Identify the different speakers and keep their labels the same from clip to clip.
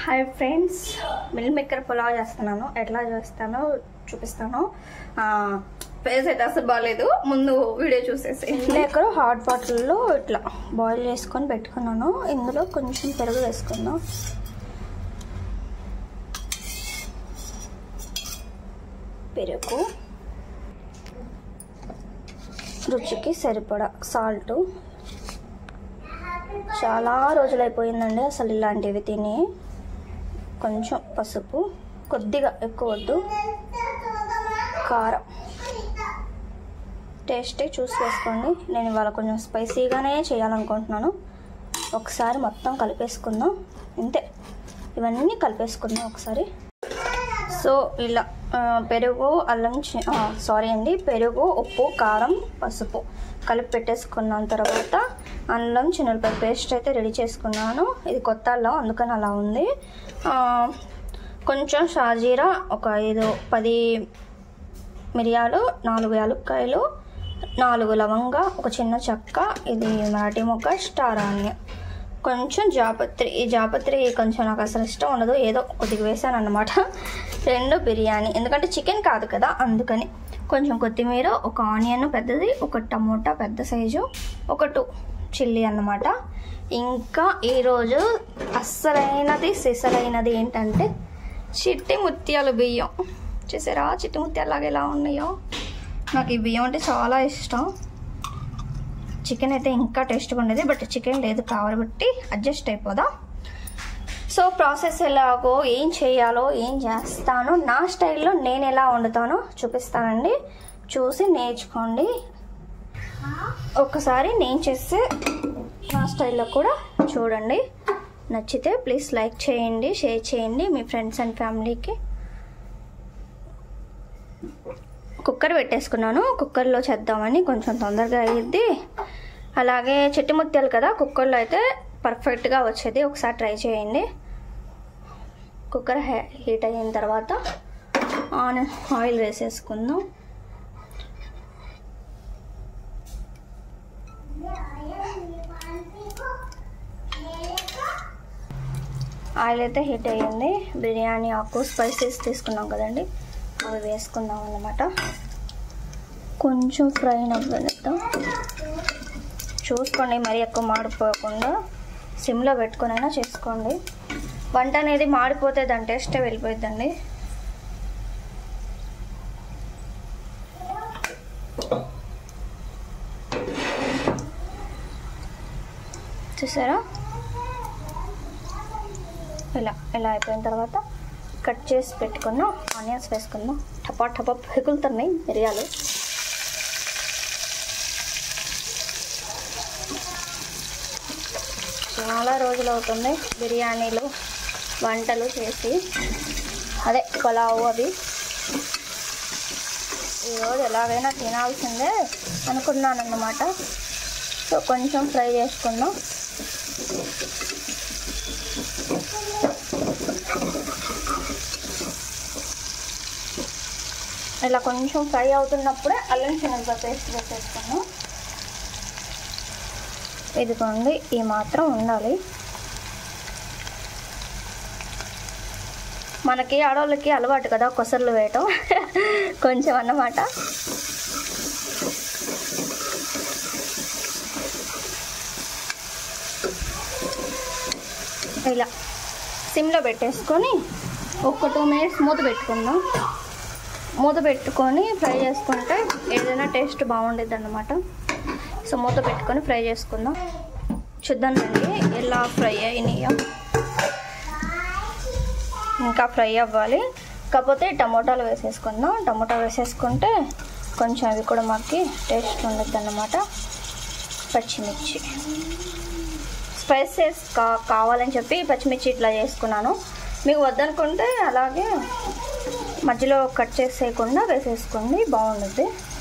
Speaker 1: hi friends meal maker pulao చేస్తున్నాను ఎట్లా చేస్తానో చూపిస్తాను ఫేస్ అయితే అసలు బాగాలేదు ముందు వీడియో చూసేసి మేకర్ హాట్ వాటర్లో ఇట్లా బాయిల్ చేసుకొని పెట్టుకున్నాను ఇందులో కొంచెం పెరుగు వేసుకుందాం పెరుగు రుచికి సరిపడా సాల్ట్ చాలా రోజులైపోయిందండి అసలు ఇలాంటివి తిని కొంచెం పసుపు కొద్దిగా ఎక్కువ వద్దు కారం టేస్ట్ చూసి వేసుకోండి నేను ఇవాళ కొంచెం స్పైసీగానే చేయాలనుకుంటున్నాను ఒకసారి మొత్తం కలిపేసుకుందాం అంతే ఇవన్నీ కలిపేసుకుందాం ఒకసారి సో ఇలా ఆ, పెరుగు అల్లం చి- ఆ, సారీ అండి పెరుగు ఉప్పు కారం పసుపు కలిపి పెట్టేసుకున్న తర్వాత అల్లం చిన్నపాయ పేస్ట్ అయితే రెడీ చేసుకున్నాను ఇది కొత్త అల్లం అందుకని అలా ఉంది ఆ, కొంచెం షాజీరా ఒక ఐదు పది మిరియాలు నాలుగు యాలక్కాయలు నాలుగు లవంగా ఒక చిన్న చెక్క ఇది మరాఠీ మొక్క స్టార్ ఆనియన్ కొంచెం జాపత్రి ఈ జాపత్రి కొంచెం నాకు అసలు ఇష్టం ఉండదు ఏదో కొద్దిగా వేసాను అన్నమాట రెండు బిర్యానీ ఎందుకంటే చికెన్ కాదు కదా అందుకని కొంచెం కొత్తిమీర ఒక ఆనియన్ పెద్దది ఒక టమోటా పెద్ద సైజు ఒక టూ చిల్లీ అన్నమాట ఇంకా ఈరోజు అస్సలైనది సిసలైనది ఏంటంటే చిట్టి ముత్యాలు బియ్యం చూసారా చిట్టి ముత్యాలు లాగా ఎలా ఉన్నాయో నాకు ఈ బియ్యం అంటే చాలా ఇష్టం చికెన్ అయితే ఇంకా టేస్ట్గా ఉండేది బట్ చికెన్ లేదు కాబట్టి అడ్జస్ట్ అయిపోదా సో ప్రాసెస్ ఎలాగో ఏం చేయాలో ఏం చేస్తానో నా స్టైల్లో నేను ఎలా వండుతానో చూపిస్తానండి చూసి నేర్చుకోండి ఒకసారి నేను చేసే నా స్టైల్లో కూడా చూడండి నచ్చితే ప్లీజ్ లైక్ చేయండి షేర్ చేయండి మీ ఫ్రెండ్స్ అండ్ ఫ్యామిలీకి కుక్కర్ పెట్టేసుకున్నాను కుక్కర్లో చేద్దామని కొంచెం తొందరగా అయ్యిద్ది అలాగే చెట్టి ముత్యాలు కదా కుక్కర్లో అయితే పర్ఫెక్ట్గా వచ్చేది ఒకసారి ట్రై చేయండి కుక్కర్ హే- హీట్ అయిన తర్వాత ఆన్ ఆయిల్ వేసేసుకుందాం ఆయిల్ అయితే హీట్ అయ్యింది బిర్యానీ ఆకు స్పైసెస్ తీసుకున్నాం కదండి అవి వేసుకుందాం అన్నమాట కొంచెం ఫ్రై అవ్వనిద్దాం చూసుకోండి మరీ ఎక్కువ మాడిపోకుండా సిమ్లో పెట్టుకునైనా చేసుకోండి వంట అనేది మాడిపోతే దాని టేస్టే వెళ్ళిపోద్దండి చూసారా ఇలా ఇలా అయిపోయిన తర్వాత కట్ చేసి పెట్టుకున్నాం ఆనియన్స్ వేసుకుందాం టపా టపా పెగులుతున్నాయి మిరియాలు చాలా రోజులు అవుతుంది బిర్యానీలు వంటలు చేసి అదే పులావు అవి ఈరోజు ఎలాగైనా తినాల్సిందే అనుకున్నాను అన్నమాట సో కొంచెం ఫ్రై చేసుకుందాం ఇలా కొంచెం ఫ్రై అవుతున్నప్పుడే అల్లం శనగ పేస్ట్ వేసేసుకున్నాం ఇదిగోండి ఈ మాత్రం ఉండాలి మనకి ఆడవాళ్ళకి అలవాటు కదా కొసర్లు వేయటం కొంచెం అన్నమాట ఇలా సిమ్లో పెట్టేసుకొని ఒక టూ మినిట్స్ మూత పెట్టుకుందాం మూత పెట్టుకొని ఫ్రై చేసుకుంటే ఏదైనా టేస్ట్ బాగుండేది అన్నమాట సో మూత పెట్టుకొని ఫ్రై చేసుకుందాం చూద్దాం రండి ఎలా ఫ్రై అయినాయో ఇంకా ఫ్రై అవ్వాలి కాకపోతే టమోటాలు వేసేసుకుందాం టమోటా వేసేసుకుంటే కొంచెం అవి కూడా మాకు టేస్ట్ ఉండద్దు అన్నమాట పచ్చిమిర్చి స్పైసెస్ కా కావాలని చెప్పి పచ్చిమిర్చి ఇట్లా చేసుకున్నాను మీకు వద్దనుకుంటే అలాగే మధ్యలో కట్ చేసేయకుండా వేసేసుకోండి బాగుంటుంది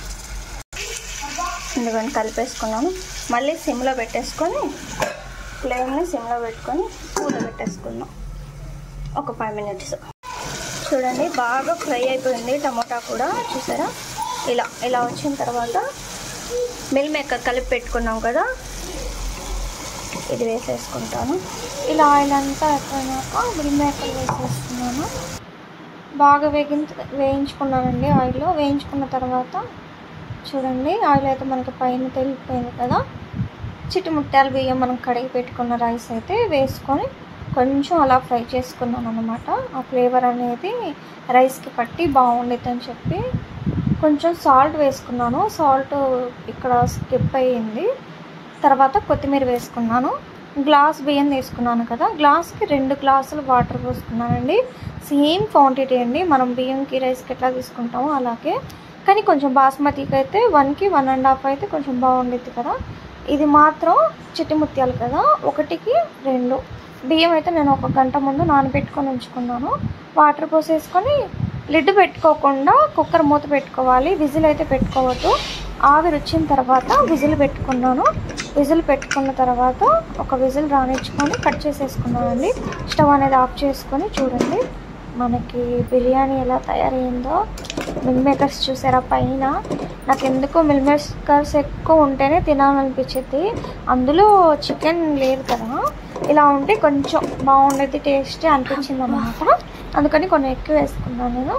Speaker 1: ఎందుకంటే కలిపేసుకున్నాను మళ్ళీ సిమ్లో పెట్టేసుకొని ఫ్లేమ్ని సిమ్లో పెట్టుకొని మూత పెట్టేసుకుందాం ఒక ఫైవ్ మినిట్స్ చూడండి బాగా ఫ్రై అయిపోయింది టమోటా కూడా చూసారా ఇలా ఇలా వచ్చిన తర్వాత మిల్ మేకర్ కలిపి పెట్టుకున్నాం కదా ఇది వేసేసుకుంటాను
Speaker 2: ఇలా ఆయిల్ అంతా అయిపోయినాక మిల్ మేకర్ వేసేస్తున్నాను బాగా వేగి వేయించుకున్నానండి ఆయిల్లో వేయించుకున్న తర్వాత చూడండి ఆయిల్ అయితే మనకి పైన తెలిగిపోయింది కదా చిట్టుముట్టాలు బియ్యం మనం కడిగి పెట్టుకున్న రైస్ అయితే వేసుకొని కొంచెం అలా ఫ్రై చేసుకున్నాను అనమాట ఆ ఫ్లేవర్ అనేది రైస్కి పట్టి బాగుండేది అని చెప్పి కొంచెం సాల్ట్ వేసుకున్నాను సాల్ట్ ఇక్కడ స్కిప్ అయ్యింది తర్వాత కొత్తిమీర వేసుకున్నాను గ్లాస్ బియ్యం తీసుకున్నాను కదా గ్లాస్కి రెండు గ్లాసులు వాటర్ పోసుకున్నానండి సేమ్ క్వాంటిటీ అండి మనం బియ్యంకి రైస్కి ఎట్లా తీసుకుంటామో అలాగే కానీ కొంచెం బాస్మతికి అయితే వన్కి వన్ అండ్ హాఫ్ అయితే కొంచెం బాగుండేది కదా ఇది మాత్రం చిట్టి ముత్యాలు కదా ఒకటికి రెండు బియ్యం అయితే నేను ఒక గంట ముందు నానబెట్టుకొని ఉంచుకున్నాను వాటర్ పోసేసుకొని లిడ్ పెట్టుకోకుండా కుక్కర్ మూత పెట్టుకోవాలి విజిల్ అయితే పెట్టుకోవద్దు ఆవిరి వచ్చిన తర్వాత విజిల్ పెట్టుకున్నాను విజిల్ పెట్టుకున్న తర్వాత ఒక విజిల్ రానిచ్చుకొని కట్ చేసేసుకున్నానండి స్టవ్ అనేది ఆఫ్ చేసుకొని చూడండి మనకి బిర్యానీ ఎలా తయారైందో మిల్ మేకర్స్ చూసారా పైన నాకు ఎందుకో మిల్ మేకర్స్ ఎక్కువ ఉంటేనే తినాలనిపించింది అందులో చికెన్ లేదు కదా ఇలా ఉంటే కొంచెం బాగుండేది టేస్ట్ అనిపించింది అనమాట అందుకని కొన్ని ఎక్కువ వేసుకున్నాను నేను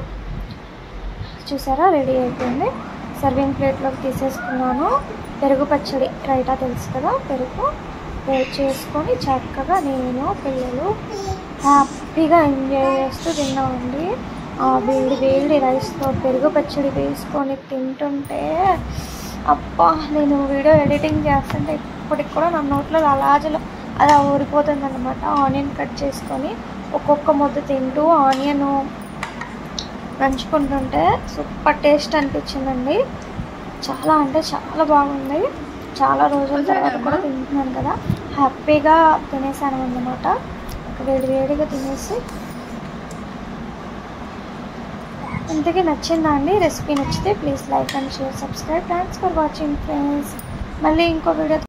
Speaker 2: చూసారా రెడీ అయిపోయింది సర్వింగ్ ప్లేట్లోకి తీసేసుకున్నాను పెరుగు పచ్చడి రైటా తెలుసు కదా పెరుగు వేడి చేసుకొని చక్కగా నేను పిల్లలు హ్యాపీగా ఎంజాయ్ చేస్తూ తిన్నామండి ఆ వేడి వేడి రైస్తో పెరుగు పచ్చడి వేసుకొని తింటుంటే అబ్బా నేను వీడియో ఎడిటింగ్ చేస్తుంటే ఇప్పటికి కూడా నా నోట్లో అలాజలో అలా ఊరిపోతుంది అనమాట ఆనియన్ కట్ చేసుకొని ఒక్కొక్క ముద్ద తింటూ ఆనియన్ నంచుకుంటుంటే సూపర్ టేస్ట్ అనిపించిందండి చాలా అంటే చాలా బాగుంది చాలా రోజుల తర్వాత కూడా తింటున్నాను కదా హ్యాపీగా తినేసాను అన్నమాట వేడి వేడిగా తినేసి ఇంతకీ నచ్చిందా అండి రెసిపీ నచ్చితే please like and share subscribe thanks for watching friends మళ్ళీ ఇంకో వీడియో